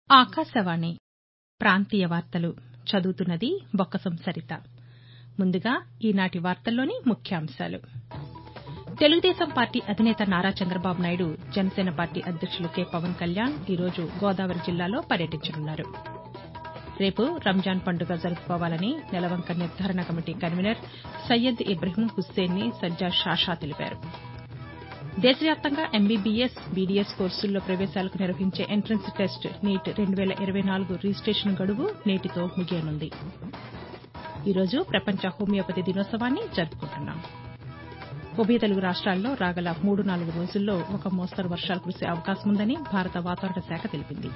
ఆకాశవాణి ప్రాంతీయ వార్తలు చదువుతున్నది బొక్కసం సరిత ముందుగా ఈనాటి వార్తల్లోని ముఖ్యాంశాలు తెలుగుదేశం పార్టీ అధినేత నారా చంద్రబాబు నాయుడు జనసేన పార్టీ అధ్యక్షులు కె పవన్ కళ్యాణ్ ఈరోజు గోదావరి జిల్లాలో పర్యటించనున్నారు రేపు రంజాన్ పండుగ జరుపుకోవాలని నెలవంక నిర్ధారణ కమిటీ కన్వీనర్ సయ్యద్ ఇబ్రహీం హుస్సేని సజ్జాద్ షాషా తెలిపారు దేశవ్యాప్తంగా ఎంబీబీఎస్ బీడీఎస్ కోర్సుల్లో ప్రవేశాలకు నిర్వహించే ఎంట్రన్స్ టెస్ట్ నీట్ రిజిస్టేషన్ గడువు నేటితో ముగియనుంది ఈరోజు ప్రపంచ హోమియోపతి దినోత్సవాన్ని జరుపుకుంటున్నాం ఉభయ తెలుగు రాష్ట్రాల్లో రాగల మూడు నాలుగు రోజుల్లో ఒక మోస్తరు వర్షాలు కురిసే అవకాశం ఉందని భారత వాతావరణ శాఖ తెలిపింది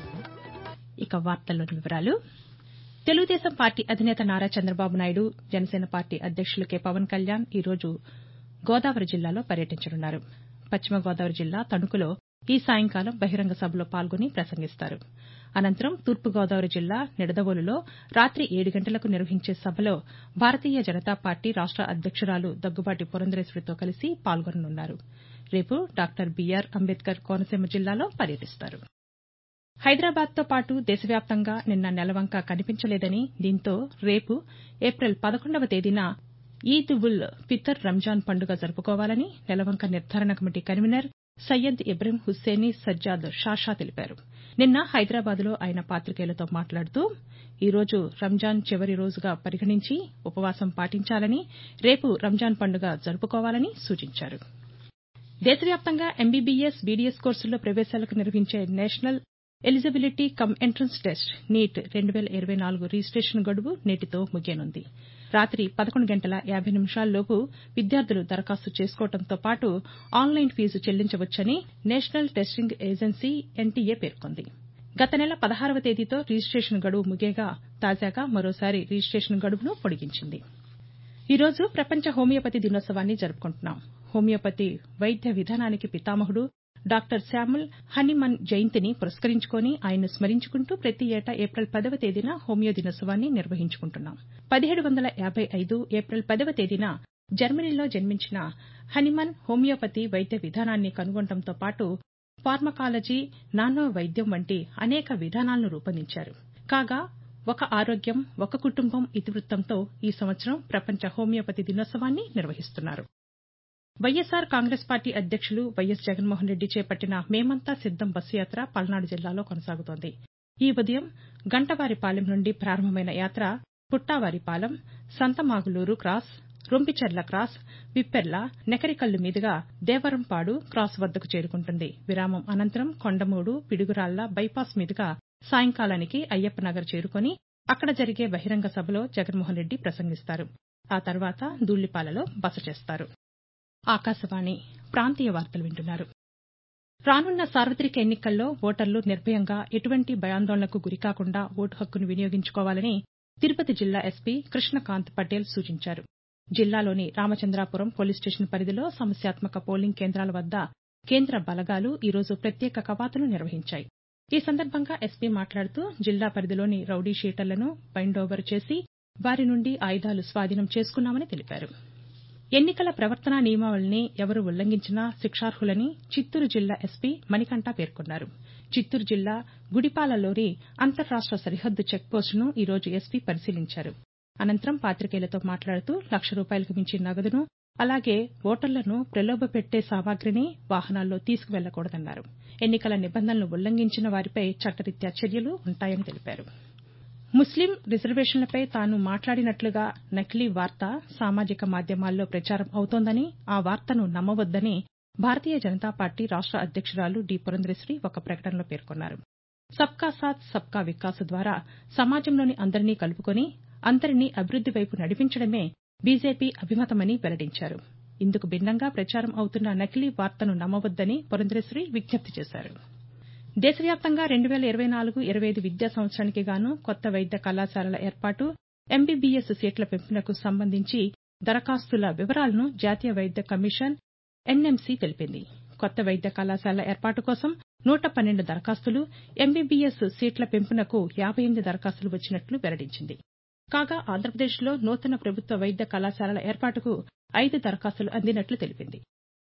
ఇక వార్తల్లోని వివరాలు తెలుగుదేశం పార్టీ అధినేత నారా చంద్రబాబు నాయుడు జనసేన పార్టీ అధ్యక్షులు కె పవన్ కళ్యాణ్ ఈరోజు గోదావరి జిల్లాలో పర్యటించనున్నారు పశ్చిమ గోదావరి జిల్లా తణుకులో ఈ సాయంకాలం బహిరంగ సభలో పాల్గొని ప్రసంగిస్తారు అనంతరం తూర్పు గోదావరి జిల్లా నిడదవోలులో రాతి ఏడు గంటలకు నిర్వహించే సభలో భారతీయ జనతా పార్టీ రాష్ట అధ్యక్షురాలు దగ్గుబాటి పురంధేశ్వరితో కలిసి పాల్గొననున్నారు రేపు డాక్టర్ బీఆర్ అంబేద్కర్ కోనసీమ జిల్లాలో పర్యటిస్తారు హైదరాబాద్తో పాటు దేశవ్యాప్తంగా నిన్న నెలవంక కనిపించలేదని దీంతో రేపు ఏప్రిల్ పదకొండవ తేదీన ఈద్ ఉల్ ఫితర్ రంజాన్ పండుగ జరుపుకోవాలని నెలవంక నిర్ధారణ కమిటీ కన్వీనర్ సయ్యద్ ఇబ్రహీం హుస్సేని సజ్జాద్ షాషా తెలిపారు నిన్న హైదరాబాద్లో ఆయన పాతికేయులతో మాట్లాడుతూ ఈరోజు రంజాన్ చివరి రోజుగా పరిగణించి ఉపవాసం పాటించాలని రేపు రంజాన్ పండుగ జరుపుకోవాలని సూచించారు దేశవ్యాప్తంగా ఎంబీబీఎస్ బీడీఎస్ కోర్సుల్లో ప్రవేశాలకు నిర్వహించే national eligibility cum entrance test NEET registration గడువు నేటితో ముగియనుంది రాతి పదకొండు గంటల యాబై నిమిషాల్లోపు విద్యార్థులు దరఖాస్తు చేసుకోవడంతో పాటు ఆన్లైన్ ఫీజు చెల్లించవచ్చని నేషనల్ టెస్టింగ్ ఏజెన్సీ ఎన్టీఏ పేర్కొంది గత నెల పదహారవ తేదీతో రిజిస్టేషన్ గడువు ముగియగా తాజాగా మరోసారి రిజిస్టేషన్ గడువును పొడిగించింది ఈరోజు ప్రపంచ హోమియోపతి దినోత్సవాన్ని జరుపుకుంటున్నాం హోమియోపతి వైద్య విధానానికి పితామహుడు డాక్టర్ శామ్యూల్ హనీమన్ జయంతిని పురస్కరించుకుని ఆయన్ను స్మరించుకుంటూ ప్రతి ఏటా ఏప్రిల్ పదవ తేదీన హోమియో దినోత్సవాన్ని నిర్వహించుకుంటున్నాం పదిహేడు వందల యాబై ఐదు ఏప్రిల్ పదవ తేదీన జర్మనీలో జన్మించిన హనీమన్ హోమియోపతి వైద్య విధానాన్ని కనుగొనడంతో పాటు ఫార్మకాలజీ నానో వైద్యం వంటి అనేక విధానాలను రూపొందించారు కాగా ఒక ఆరోగ్యం ఒక కుటుంబం ఇతివృత్తంతో ఈ సంవత్సరం ప్రపంచ హోమియోపతి దినోత్సవాన్ని నిర్వహిస్తున్నారు వైఎస్సార్ కాంగ్రెస్ పార్టీ అధ్యక్షులు వైఎస్ జగన్మోహన్ రెడ్డి చేపట్టిన మేమంతా సిద్దం బస్సు యాత్ర పల్నాడు జిల్లాలో కొనసాగుతోంది ఈ ఉదయం గంటవారిపాలెం నుండి ప్రారంభమైన యాత్ర పుట్టావారిపాలెం సంతమాగులూరు క్రాస్ రొంపిచెర్ల క్రాస్ విప్పెర్ల నెకరికల్లు మీదుగా దేవరంపాడు క్రాస్ వద్దకు చేరుకుంటుంది విరామం అనంతరం కొండమూడు పిడుగురాళ్ల బైపాస్ మీదుగా సాయంకాలానికి అయ్యప్పనగర్ చేరుకుని అక్కడ జరిగే బహిరంగ సభలో జగన్మోహన్ రెడ్డి ప్రసంగిస్తారు ఆ తర్వాత దూళ్లిపాలలో బస చేస్తారు ఆకాశవాణి ప్రాంతీయ వార్తలు వింటున్నారు రానున్న సార్వతిక ఎన్నికల్లో ఓటర్లు నిర్భయంగా ఎటువంటి భయాందోళనకు గురికాకుండా ఓటు హక్కును వినియోగించుకోవాలని తిరుపతి జిల్లా ఎస్పీ కృష్ణకాంత్ పటేల్ సూచించారు జిల్లాలోని రామచంద్రాపురం పోలీస్ స్టేషన్ పరిధిలో సమస్యాత్మక పోలింగ్ కేంద్రాల వద్ద కేంద్ర బలగాలు ఈరోజు ప్రత్యేక కవాతును నిర్వహించాయి ఈ సందర్భంగా ఎస్పీ మాట్లాడుతూ జిల్లా పరిధిలోని రౌడీ షీటర్లను బైండోవర్ చేసి వారి నుండి ఆయుధాలు స్వాధీనం చేసుకున్నామని తెలిపారు ఎన్నికల ప్రవర్తనా నియమావళిని ఎవరు ఉల్లంఘించినా శిక్షార్హులని చిత్తూరు జిల్లా ఎస్పీ మణికంఠ పేర్కొన్నారు చిత్తూరు జిల్లా గుడిపాలలోని అంతర్రాష్ట సరిహద్దు చెక్పోస్టును ఈరోజు ఎస్పీ పరిశీలించారు అనంతరం పాతికేయులతో మాట్లాడుతూ లక్ష రూపాయలకు మించి నగదును అలాగే ఓటర్లను ప్రలోభపెట్టే సామాగ్రిని వాహనాల్లో తీసుకువెళ్లకూడదన్నారు ఎన్నికల నిబంధనలు ఉల్లంఘించిన వారిపై చట్టరీత్యా చర్యలు ఉంటాయని తెలిపారు ముస్లిం రిజర్వేషన్లపై తాను మాట్లాడినట్లుగా నకిలీ వార్త సామాజిక మాధ్యమాల్లో ప్రచారం అవుతోందని ఆ వార్తను నమ్మవద్దని భారతీయ జనతా పార్టీ రాష్ట అధ్యక్షురాలు డి పురంధేశ్వరి ఒక ప్రకటనలో పేర్కొన్నారు సబ్కా సాత్ సబ్కా వికాస్ ద్వారా సమాజంలోని అందరినీ కలుపుకొని అందరినీ అభివృద్ది వైపు నడిపించడమే బీజేపీ అభిమతమని వెల్లడించారు ఇందుకు భిన్నంగా ప్రచారం అవుతున్న నకిలీ వార్తను నమ్మవద్దని పురంధేశ్వరి విజ్ఞప్తి చేశారు దేశవ్యాప్తంగా రెండు వేల ఇరవై నాలుగు ఇరవై ఐదు విద్యా సంవత్సరానికి గాను కొత్త వైద్య కళాశాలల ఏర్పాటు ఎంబీబీఎస్ సీట్ల పెంపునకు సంబంధించి దరఖాస్తుల వివరాలను జాతీయ వైద్య కమిషన్ ఎన్ఎంసీ తెలిపింది కొత్త వైద్య కళాశాలల ఏర్పాటు కోసం నూట పన్నెండు దరఖాస్తులు ఎంబీబీఎస్ సీట్ల పెంపునకు యాబై ఎనిమిది దరఖాస్తులు వచ్చినట్లు వెల్లడించింది కాగా ఆంధ్రప్రదేశ్లో నూతన ప్రభుత్వ వైద్య కళాశాలల ఏర్పాటుకు ఐదు దరఖాస్తులు అందినట్లు తెలిపింది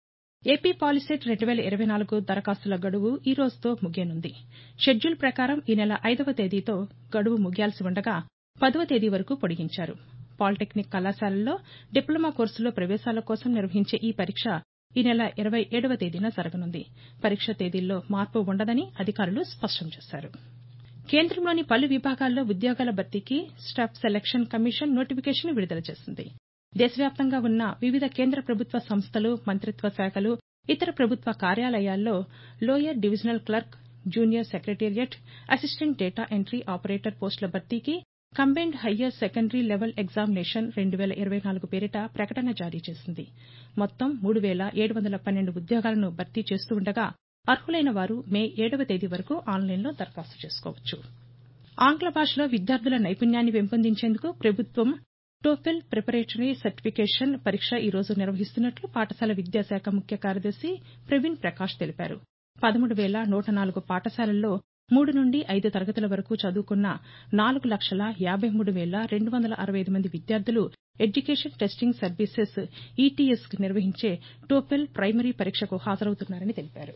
ఏపీ పాలిసెట్ రెండు వేల ఇరవై నాలుగు దరఖాస్తుల గడువు ఈ రోజుతో ముగియనుంది షెడ్యూల్ ప్రకారం ఈ నెల ఐదవ తేదీతో గడువు ముగియాల్సి ఉండగా పదవ తేదీ వరకు పొడిగించారు పాలిటెక్నిక్ కళాశాలల్లో డిప్లొమా కోర్సుల్లో ప్రవేశాల కోసం నిర్వహించే ఈ పరీక్ష ఈ నెల ఇరవై ఏడవ తేదీన జరగనుంది పరీక్ష తేదీల్లో మార్పు ఉండదని అధికారులు స్పష్టం చేశారు కేంద్రంలోని పలు విభాగాల్లో ఉద్యోగాల భర్తీకి స్టాఫ్ సెలక్షన్ కమిషన్ నోటిఫికేషన్ విడుదల చేసింది దేశవ్యాప్తంగా ఉన్న వివిధ కేంద్ర ప్రభుత్వ సంస్థలు మంతిత్వ శాఖలు ఇతర ప్రభుత్వ కార్యాలయాల్లో lower divisional clerk junior secretariat assistant data entry operator పోస్టుల భర్తీకి combined higher secondary level examination రెండు వేల ఇరవై నాలుగు పేరిట ప్రకటన జారీ చేసింది మొత్తం మూడు వేల ఏడు వందల పన్నెండు ఉద్యోగాలను భర్తీ చేస్తూ ఉండగా అర్హులైన వారు మే ఏడవ తేదీ వరకు ఆన్లైన్లో దరఖాస్తు చేసుకోవచ్చు ఆంగ్ల భాషలో విద్యార్థుల నైపుణ్యాన్ని పెంపొందించేందుకు ప్రభుత్వం టోఫెల్ ప్రిపరేటరీ సర్టిఫికేషన్ పరీక్ష ఈ రోజు నిర్వహిస్తున్నట్లు పాఠశాల విద్యాశాఖ ముఖ్య కార్యదర్శి ప్రవీణ్ ప్రకాష్ తెలిపారు పదమూడు వేల నూట నాలుగు పాఠశాలల్లో మూడు నుండి ఐదు తరగతుల వరకు చదువుకున్న నాలుగు లక్షల యాబై మూడు వేల రెండు వందల అరవై ఐదు మంది విద్యార్థులు ఎడ్యుకేషన్ టెస్టింగ్ సర్వీసెస్ ఈటీఎస్ నిర్వహించే టోఫెల్ ప్రైమరీ పరీక్షకు హాజరవుతున్నారని తెలిపారు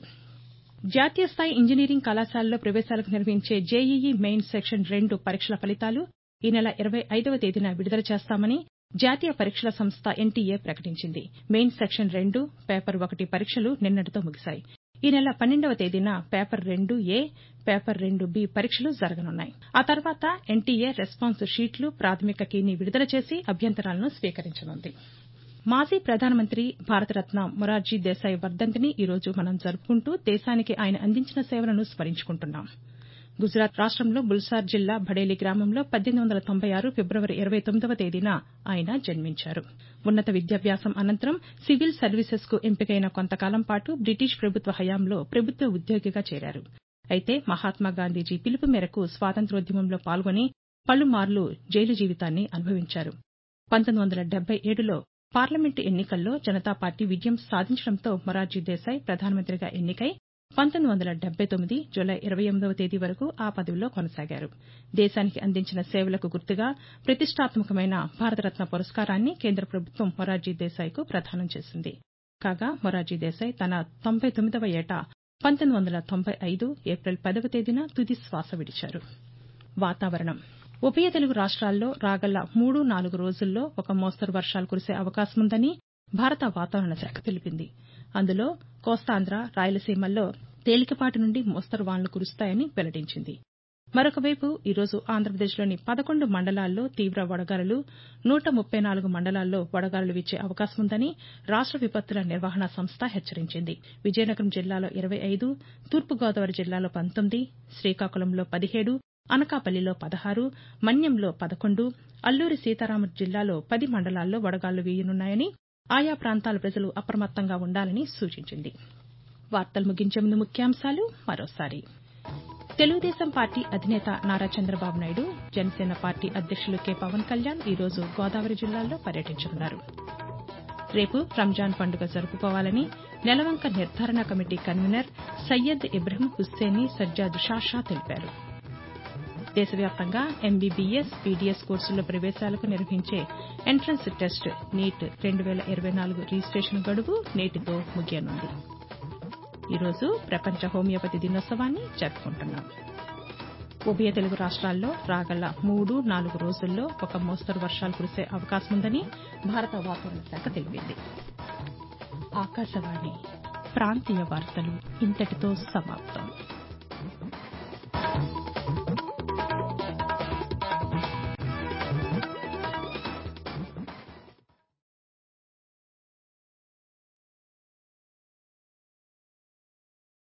జాతీయ స్థాయి ఇంజనీరింగ్ కళాశాలల్లో ప్రవేశాలకు నిర్వహించే జేఈఈ మెయిన్ సెక్షన్ రెండు పరీక్షల ఫలితాలు ఈ నెల ఇరవై ఐదవ తేదీన విడుదల చేస్తామని జాతీయ పరీక్షల సంస్థ ఎన్టీఏ ప్రకటించింది మెయిన్ సెక్షన్ రెండు పేపర్ ఒకటి పరీక్షలు నిన్నటితో ముగిశాయి ఈ నెల పన్నెండవ తేదీన పేపర్ రెండు ఏ పేపర్ రెండు బి పరీక్షలు జరగనున్నాయి ఆ తర్వాత ఎన్టీఏ రెస్పాన్స్ షీట్లు ప్రాథమిక కీని విడుదల చేసి అభ్యంతరాలను స్వీకరించనుంది మాజీ ప్రధానమంత్రి భారతరత్న మొరార్జీ దేశాయ్ వర్దంతిని ఈ రోజు మనం జరుపుకుంటూ దేశానికి ఆయన అందించిన సేవలను స్మరించుకుంటున్నాం గుజరాత్ రాష్టంలో బుల్సార్ జిల్లా భడేలి గ్రామంలో పద్దెనిమిది వందల తొంభై ఆరు ఫిబ్రవరి ఇరవై తొమ్మిదవ తేదీన ఆయన జన్మించారు ఉన్నత విద్యాభ్యాసం అనంతరం సివిల్ సర్వీసెస్కు ఎంపికైన కొంతకాలం పాటు బ్రిటిష్ ప్రభుత్వ హయాంలో ప్రభుత్వ ఉద్యోగిగా చేరారు అయితే మహాత్మా గాంధీజీ పిలుపు మేరకు స్వాతంత్ర్యోద్యమంలో పాల్గొని పలుమార్లు జైలు జీవితాన్ని అనుభవించారు పంతొమ్మిది వందల డెబ్బై ఏడులో పార్లమెంటు ఎన్నికల్లో జనతా పార్టీ విజయం సాధించడంతో మొరార్జీ దేశాయ్ ప్రధానమంత్రిగా ఎన్నికై పంతొమ్మిది వందల డెబ్బై తొమ్మిది జులై ఇరవై ఎనిమిదవ తేదీ వరకు ఆ పదవిలో కొనసాగారు దేశానికి అందించిన సేవలకు గుర్తుగా ప్రతిష్టాత్మకమైన భారతరత్న పురస్కారాన్ని కేంద్ర ప్రభుత్వం మొరార్జీ దేశాయ్కు ప్రదానం చేసింది కాగా మొరార్జీ దేశాయ్ తన తొంభై తొమ్మిదవ ఏట పంతొమ్మిది వందల తొంభై ఐదు ఏప్రిల్ పదవ తేదీన తుది శ్వాస విడిచారు వాతావరణం ఉభయ తెలుగు రాష్ట్రాల్లో రాగల మూడు నాలుగు రోజుల్లో ఒక మోస్తరు వర్షాలు కురిసే అవకాశముందని భారత వాతావరణ శాఖ తెలిపింది అందులో కోస్తాంధ్ర రాయలసీమల్లో తేలికపాటి నుండి మోస్తరు వానలు కురుస్తాయని వెల్లడించింది మరొకవైపు ఈరోజు ఆంధ్రప్రదేశ్లోని పదకొండు మండలాల్లో తీవ్ర వడగాలులు నూట ముప్పై నాలుగు మండలాల్లో వడగాలులు వీచే అవకాశముందని రాష్ట విపత్తుల నిర్వహణ సంస్థ హెచ్చరించింది విజయనగరం జిల్లాలో ఇరవై ఐదు తూర్పుగోదావరి జిల్లాలో పంతొమ్మిది శ్రీకాకుళంలో పదిహేడు అనకాపల్లిలో పదహారు మన్యంలో పదకొండు అల్లూరి సీతారామరాజు జిల్లాలో పది మండలాల్లో వడగాలులు వీయనున్నాయని ఆయా ప్రాంతాల ప్రజలు అప్రమత్తంగా ఉండాలని సూచించింది వార్తలు ముగించే ముందు ముఖ్యాంశాలు మరోసారి తెలుగుదేశం పార్టీ అధినేత నారా చంద్రబాబు నాయుడు జనసేన పార్టీ అధ్యక్షులు కె పవన్ కళ్యాణ్ ఈరోజు గోదావరి జిల్లాల్లో పర్యటించనున్నారు రేపు రంజాన్ పండుగ జరుపుకోవాలని నెలవంక నిర్ధారణ కమిటీ కన్వీనర్ సయ్యద్ ఇబ్రహీం హుస్సేని సజ్జాద్ షాషా తెలిపారు దేశవ్యాప్తంగా ఎంబీబీఎస్ బీడీఎస్ కోర్సుల్లో ప్రవేశాలకు నిర్వహించే ఎంట్రన్స్ టెస్ట్ నీట్ రెండు వేల ఇరవై నాలుగు రిజిస్టేషన్ గడువు నేటితో ముగియనుంది ఈరోజు ప్రపంచ హోమియోపతి దినోత్సవాన్ని జరుపుకుంటున్నాం ఉభయ తెలుగు రాష్ట్రాల్లో రాగల మూడు నాలుగు రోజుల్లో ఒక మోస్తరు వర్షాలు కురిసే అవకాశముందని భారత వాతావరణ శాఖ తెలిపింది ఆకాశవాణి ప్రాంతీయ వార్తలు ఇంతటితో సమాప్తం